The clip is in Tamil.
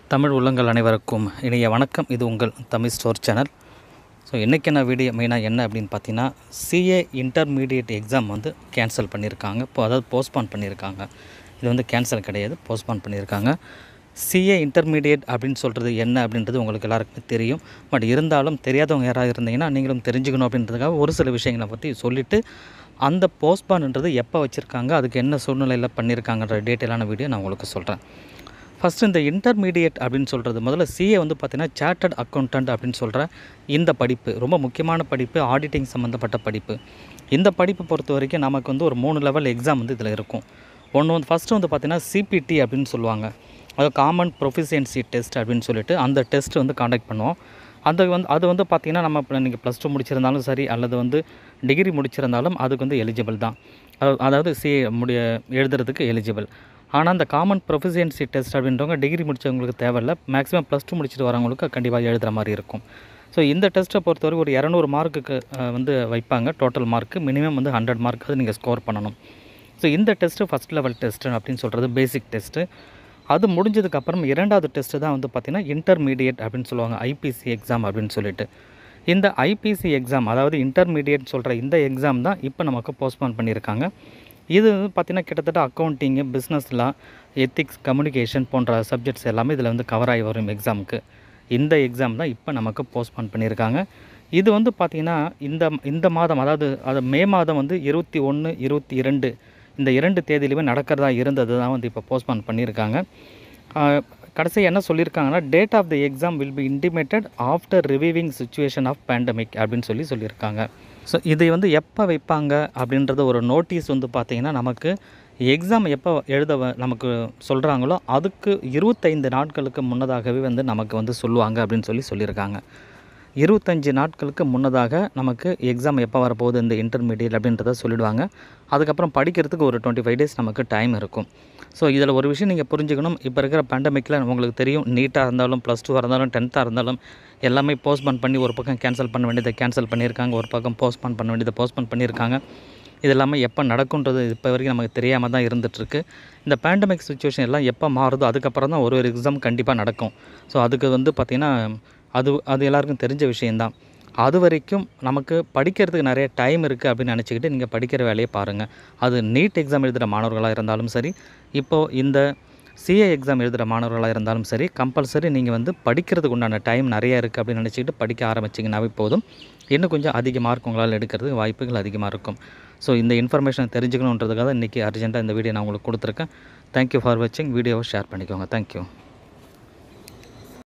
தமிழ் உள்ளங்கள் அனைவருக்கும் இனிய வணக்கம் இது உங்கள் தமிழ் ஸ்டோர் சேனல் ஸோ இன்றைக்கான வீடியோ மெயினாக என்ன அப்படின்னு பார்த்தீங்கன்னா சிஏ இன்டர்மீடியட் எக்ஸாம் வந்து கேன்சல் பண்ணியிருக்காங்க இப்போ அதாவது போஸ்ட்பான் பண்ணியிருக்காங்க இது வந்து கேன்சல் கிடையாது போஸ்ட்பான் பண்ணியிருக்காங்க சிஏ இன்டர்மீடியட் அப்படின்னு சொல்கிறது என்ன அப்படின்றது உங்களுக்கு எல்லாருக்குமே தெரியும் பட் இருந்தாலும் தெரியாதவங்க யாராவது இருந்தீங்கன்னா நீங்களும் தெரிஞ்சுக்கணும் அப்படின்றதுக்காக ஒரு சில விஷயங்களை பற்றி சொல்லிவிட்டு அந்த போஸ்ட்பான்ன்றது எப்போ வச்சுருக்காங்க அதுக்கு என்ன சூழ்நிலையில் பண்ணியிருக்காங்கன்ற டீட்டெயிலான வீடியோ நான் உங்களுக்கு சொல்கிறேன் ஃபஸ்ட்டு இந்த இன்டர்மீடியட் அப்படின்னு சொல்கிறது முதல்ல சிஏ வந்து பார்த்திங்கன்னா சார்ட்டர்ட் அக்கௌண்டன்ட் அப்படின்னு சொல்கிற இந்த படிப்பு ரொம்ப முக்கியமான படிப்பு ஆடிட்டிங் சம்மந்தப்பட்ட படிப்பு இந்த படிப்பை பொறுத்த வரைக்கும் நமக்கு வந்து ஒரு மூணு லெவல் எக்ஸாம் வந்து இதில் இருக்கும் ஒன்று வந்து ஃபஸ்ட்டு வந்து பார்த்திங்கன்னா சிபிடி அப்படின்னு சொல்லுவாங்க அது காமன் ப்ரொஃபிஷியன்சி டெஸ்ட் அப்படின்னு சொல்லிட்டு அந்த டெஸ்ட் வந்து காண்டக்ட் பண்ணுவோம் அது வந்து அது வந்து பார்த்திங்கன்னா நம்ம இப்போ நீங்கள் ப்ளஸ் டூ முடிச்சிருந்தாலும் சரி அல்லது வந்து டிகிரி முடிச்சிருந்தாலும் அதுக்கு வந்து எலிஜிபிள் தான் அதாவது- அதாவது சி முடிய எழுதுறதுக்கு எலிஜிபிள் ஆனால் அந்த காமன் ப்ரொஃபிஷியன்சி டெஸ்ட் அப்படின்றவங்க டிகிரி முடிச்சவங்களுக்கு தேவையில்ல மேக்ஸிமம் ப்ளஸ் டூ முடிச்சுட்டு வரவங்களுக்கு கண்டிப்பாக எழுதுகிற மாதிரி இருக்கும் ஸோ இந்த டெஸ்ட்டை பொறுத்தவரை ஒரு இரநூறு மார்க்குக்கு வந்து வைப்பாங்க டோட்டல் மார்க்கு மினிமம் வந்து ஹண்ட்ரட் மார்க் அது நீங்கள் ஸ்கோர் பண்ணணும் ஸோ இந்த டெஸ்ட்டு ஃபஸ்ட் லெவல் டெஸ்ட்டு அப்படின்னு சொல்கிறது பேசிக் டெஸ்ட்டு அது முடிஞ்சதுக்கப்புறம் இரண்டாவது டெஸ்ட்டு தான் வந்து பார்த்திங்கன்னா இன்டர்மீடியட் அப்படின்னு சொல்லுவாங்க ஐபிசி எக்ஸாம் அப்படின்னு சொல்லிட்டு இந்த ஐபிசி எக்ஸாம் அதாவது இன்டர்மீடியட் சொல்கிற இந்த எக்ஸாம் தான் இப்போ நமக்கு போஸ்ட்போன் பண்ணியிருக்காங்க இது வந்து பார்த்திங்கன்னா கிட்டத்தட்ட அக்கௌண்டிங்கு பிஸ்னஸ்லாம் எத்திக்ஸ் கம்யூனிகேஷன் போன்ற சப்ஜெக்ட்ஸ் எல்லாமே இதில் வந்து கவர் ஆகி வரும் எக்ஸாமுக்கு இந்த எக்ஸாம் தான் இப்போ நமக்கு போஸ்ட்போன் பண்ணியிருக்காங்க இது வந்து பார்த்திங்கன்னா இந்த இந்த மாதம் அதாவது அது மே மாதம் வந்து இருபத்தி ஒன்று இருபத்தி இரண்டு இந்த இரண்டு தேதியிலுமே நடக்கிறதா இருந்தது தான் வந்து இப்போ போஸ்ட்போன் பண்ணியிருக்காங்க கடைசி என்ன சொல்லியிருக்காங்கன்னா date of the exam will be intimated after reviving situation of pandemic அப்படின்னு சொல்லி சொல்லியிருக்காங்க ஸோ இதை வந்து எப்போ வைப்பாங்க அப்படின்றத ஒரு நோட்டீஸ் வந்து பார்த்திங்கன்னா நமக்கு எக்ஸாம் எப்போ எழுத வ- நமக்கு சொல்கிறாங்களோ அதுக்கு இருபத்தைந்து நாட்களுக்கு முன்னதாகவே வந்து நமக்கு வந்து சொல்லுவாங்க அப்படின்னு சொல்லி சொல்லியிருக்காங்க இருபத்தஞ்சி நாட்களுக்கு முன்னதாக நமக்கு எக்ஸாம் எப்போ வரப்போகுது இந்த இன்டர்மீடியட் அப்படின்றத சொல்லிடுவாங்க அதுக்கப்புறம் படிக்கிறதுக்கு ஒரு டுவெண்ட்டி ஃபைவ் டேஸ் நமக்கு டைம் இருக்கும் ஸோ இதில் ஒரு விஷயம் நீங்கள் புரிஞ்சுக்கணும் இப்போ இருக்கிற பேண்டமிக்கில் உங்களுக்கு தெரியும் நீட்டாக இருந்தாலும் ப்ளஸ் டூவாக இருந்தாலும் டென்த்தாக இருந்தாலும் எல்லாமே போஸ்ட்போன் பண்ணி ஒரு பக்கம் கேன்சல் பண்ண வேண்டியதை கேன்சல் பண்ணியிருக்காங்க ஒரு பக்கம் போஸ்ட்போன் பண்ண வேண்டியதை போஸ்ட்போன் பண்ணியிருக்காங்க இது எல்லாமே எப்போ நடக்குன்றது இப்போ வரைக்கும் நமக்கு தெரியாமல் தான் இருந்துகிட்ருக்கு இந்த பேண்டமிக் சுச்சுவேஷன் எல்லாம் எப்போ மாறுதோ அதுக்கப்புறம் தான் ஒரு ஒரு எக்ஸாம் கண்டிப்பாக நடக்கும் ஸோ அதுக்கு வந்து பார்த்திங்கன்னா அது அது எல்லாருக்கும் தெரிஞ்ச விஷயந்தான் அது வரைக்கும் நமக்கு படிக்கிறதுக்கு நிறைய டைம் இருக்குது அப்படின்னு நினச்சிக்கிட்டு நீங்கள் படிக்கிற வேலையை பாருங்கள் அது நீட் எக்ஸாம் எழுதுகிற மாணவர்களாக இருந்தாலும் சரி இப்போது இந்த சிஏ எக்ஸாம் எழுதுகிற மாணவர்களாக இருந்தாலும் சரி கம்பல்சரி நீங்கள் வந்து படிக்கிறதுக்கு உண்டான டைம் நிறைய இருக்குது அப்படின்னு நினச்சிக்கிட்டு படிக்க ஆரம்பிச்சிங்கனாவே போதும் இன்னும் கொஞ்சம் அதிக மார்க் உங்களால் எடுக்கிறதுக்கு வாய்ப்புகள் அதிகமாக இருக்கும் ஸோ இந்த இன்ஃபர்மேஷன் தெரிஞ்சுக்கணுன்றதுக்காக இன்றைக்கி அர்ஜென்ட்டாக இந்த வீடியோ நான் உங்களுக்கு கொடுத்துருக்கேன் தேங்க்யூ ஃபார் வாட்சிங் வீடியோவை ஷேர் பண்ணிக்கோங்க தேங்க்யூ